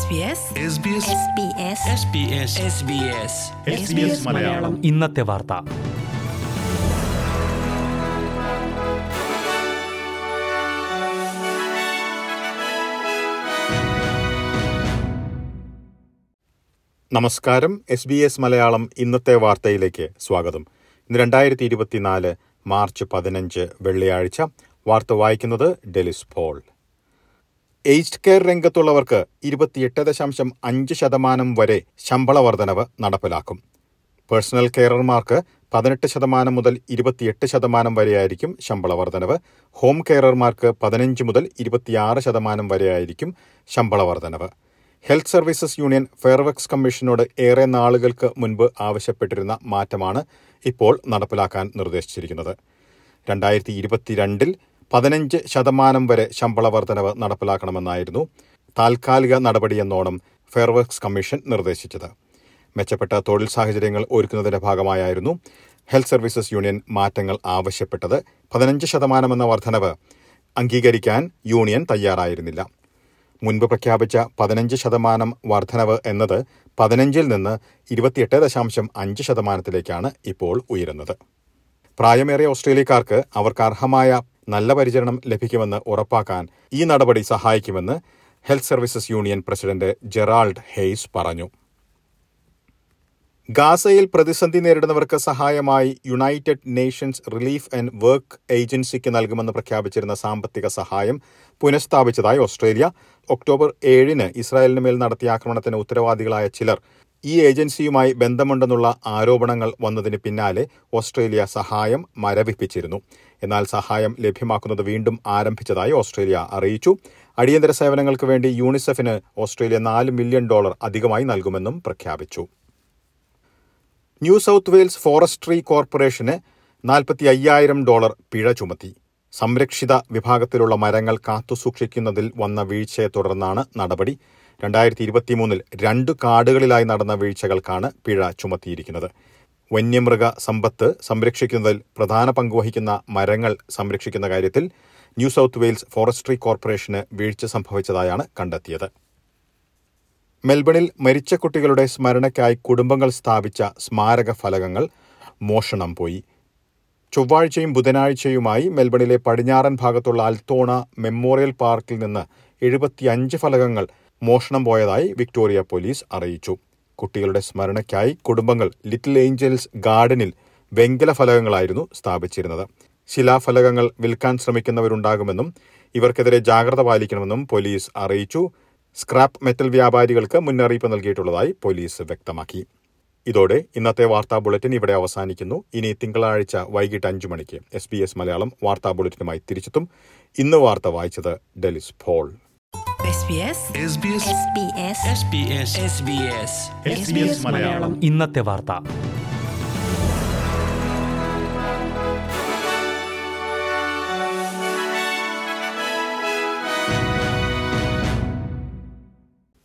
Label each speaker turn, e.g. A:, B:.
A: മലയാളം
B: ഇന്നത്തെ വാർത്ത
C: നമസ്കാരം എസ് ബി എസ് മലയാളം ഇന്നത്തെ വാർത്തയിലേക്ക് സ്വാഗതം ഇന്ന് രണ്ടായിരത്തി ഇരുപത്തിനാല് മാർച്ച് പതിനഞ്ച് വെള്ളിയാഴ്ച വാർത്ത വായിക്കുന്നത് ഡെലിസ് പോൾ ഏജ്ഡ് കെയർ രംഗത്തുള്ളവർക്ക് ഇരുപത്തിയെട്ട് ദശാംശം അഞ്ച് ശതമാനം വരെ ശമ്പള വർധനവ് നടപ്പിലാക്കും പേഴ്സണൽ കെയറർമാർക്ക് പതിനെട്ട് ശതമാനം മുതൽ ഇരുപത്തിയെട്ട് ശതമാനം വരെയായിരിക്കും ശമ്പള വർധനവ് ഹോം കെയറർമാർക്ക് പതിനഞ്ച് മുതൽ ഇരുപത്തിയാറ് ശതമാനം വരെയായിരിക്കും ശമ്പള വർധനവ് ഹെൽത്ത് സർവീസസ് യൂണിയൻ ഫെയർവർക്സ് കമ്മീഷനോട് ഏറെ നാളുകൾക്ക് മുൻപ് ആവശ്യപ്പെട്ടിരുന്ന മാറ്റമാണ് ഇപ്പോൾ നടപ്പിലാക്കാൻ നിർദ്ദേശിച്ചിരിക്കുന്നത് രണ്ടായിരത്തി ഇരുപത്തിരണ്ടിൽ പതിനഞ്ച് ശതമാനം വരെ ശമ്പള വർധനവ് നടപ്പിലാക്കണമെന്നായിരുന്നു താൽക്കാലിക നടപടിയെന്നോണം ഫെയർവർക്സ് കമ്മീഷൻ നിർദ്ദേശിച്ചത് മെച്ചപ്പെട്ട തൊഴിൽ സാഹചര്യങ്ങൾ ഒരുക്കുന്നതിന്റെ ഭാഗമായായിരുന്നു ഹെൽത്ത് സർവീസസ് യൂണിയൻ മാറ്റങ്ങൾ ആവശ്യപ്പെട്ടത് പതിനഞ്ച് ശതമാനമെന്ന വർധനവ് അംഗീകരിക്കാൻ യൂണിയൻ തയ്യാറായിരുന്നില്ല മുൻപ് പ്രഖ്യാപിച്ച പതിനഞ്ച് ശതമാനം വർധനവ് എന്നത് പതിനഞ്ചിൽ നിന്ന് ഇരുപത്തിയെട്ട് ദശാംശം അഞ്ച് ശതമാനത്തിലേക്കാണ് ഇപ്പോൾ ഉയരുന്നത് പ്രായമേറിയ ഓസ്ട്രേലിയക്കാർക്ക് അവർക്ക് അർഹമായ നല്ല പരിചരണം ലഭിക്കുമെന്ന് ഉറപ്പാക്കാൻ ഈ നടപടി സഹായിക്കുമെന്ന് health services union president Gerald Hayes പറഞ്ഞു ഗാസയിൽ പ്രതിസന്ധി നേരിടുന്നവർക്ക് സഹായമായി United Nations relief and work ഏജൻസിക്ക് നൽകുമെന്ന് പ്രഖ്യാപിച്ചിരുന്ന സാമ്പത്തിക സഹായം പുനഃസ്ഥാപിച്ചതായി ഓസ്ട്രേലിയ ഒക്ടോബർ ഏഴിന് ഇസ്രായേലിന് മേൽ നടത്തിയ ആക്രമണത്തിന് ഉത്തരവാദികളായ ചിലർ ഈ ഏജൻസിയുമായി ബന്ധമുണ്ടെന്നുള്ള ആരോപണങ്ങൾ വന്നതിന് പിന്നാലെ ഓസ്ട്രേലിയ സഹായം മരവിപ്പിച്ചിരുന്നു എന്നാൽ സഹായം ലഭ്യമാക്കുന്നത് വീണ്ടും ആരംഭിച്ചതായി ഓസ്ട്രേലിയ അറിയിച്ചു അടിയന്തര സേവനങ്ങൾക്ക് വേണ്ടി യൂണിസെഫിന് ഓസ്ട്രേലിയ നാല് മില്യൺ ഡോളർ അധികമായി നൽകുമെന്നും പ്രഖ്യാപിച്ചു ന്യൂ സൌത്ത് വെയിൽസ് ഫോറസ്ട്രി കോർപ്പറേഷന് നാൽപ്പത്തി അയ്യായിരം ഡോളർ പിഴ ചുമത്തി സംരക്ഷിത വിഭാഗത്തിലുള്ള മരങ്ങൾ കാത്തുസൂക്ഷിക്കുന്നതിൽ വന്ന വീഴ്ചയെ തുടർന്നാണ് നടപടി രണ്ടായിരത്തി ഇരുപത്തിമൂന്നിൽ രണ്ട് കാടുകളിലായി നടന്ന വീഴ്ചകൾക്കാണ് പിഴ ചുമത്തിയിരിക്കുന്നത് വന്യമൃഗ സമ്പത്ത് സംരക്ഷിക്കുന്നതിൽ പ്രധാന പങ്കുവഹിക്കുന്ന മരങ്ങൾ സംരക്ഷിക്കുന്ന കാര്യത്തിൽ ന്യൂ സൌത്ത് വെയിൽസ് ഫോറസ്ട്രി കോർപ്പറേഷന് വീഴ്ച സംഭവിച്ചതായാണ് കണ്ടെത്തിയത് മെൽബണിൽ മരിച്ച കുട്ടികളുടെ സ്മരണയ്ക്കായി കുടുംബങ്ങൾ സ്ഥാപിച്ച സ്മാരക ഫലകങ്ങൾ മോഷണം പോയി ചൊവ്വാഴ്ചയും ബുധനാഴ്ചയുമായി മെൽബണിലെ പടിഞ്ഞാറൻ ഭാഗത്തുള്ള അൽത്തോണ മെമ്മോറിയൽ പാർക്കിൽ നിന്ന് എഴുപത്തിയഞ്ച് ഫലകങ്ങൾ മോഷണം പോയതായി വിക്ടോറിയ പോലീസ് അറിയിച്ചു കുട്ടികളുടെ സ്മരണയ്ക്കായി കുടുംബങ്ങൾ ലിറ്റിൽ ഏഞ്ചൽസ് ഗാർഡനിൽ വെങ്കല ഫലകങ്ങളായിരുന്നു സ്ഥാപിച്ചിരുന്നത് ശിലാഫലകങ്ങൾ വിൽക്കാൻ ശ്രമിക്കുന്നവരുണ്ടാകുമെന്നും ഇവർക്കെതിരെ ജാഗ്രത പാലിക്കണമെന്നും പോലീസ് അറിയിച്ചു സ്ക്രാപ്പ് മെറ്റൽ വ്യാപാരികൾക്ക് മുന്നറിയിപ്പ് നൽകിയിട്ടുള്ളതായി പോലീസ് വ്യക്തമാക്കി ഇതോടെ ഇന്നത്തെ വാർത്താ ബുള്ളറ്റിൻ ഇവിടെ അവസാനിക്കുന്നു ഇനി തിങ്കളാഴ്ച വൈകിട്ട് അഞ്ചു മണിക്ക് എസ് ബി എസ് മലയാളം വാർത്താ ബുള്ളറ്റിനുമായി തിരിച്ചെത്തും ഇന്ന് വാർത്ത വായിച്ചത് ഡെലിസ് ഫോൾ
A: SBS
B: ഇന്നത്തെ വാർത്ത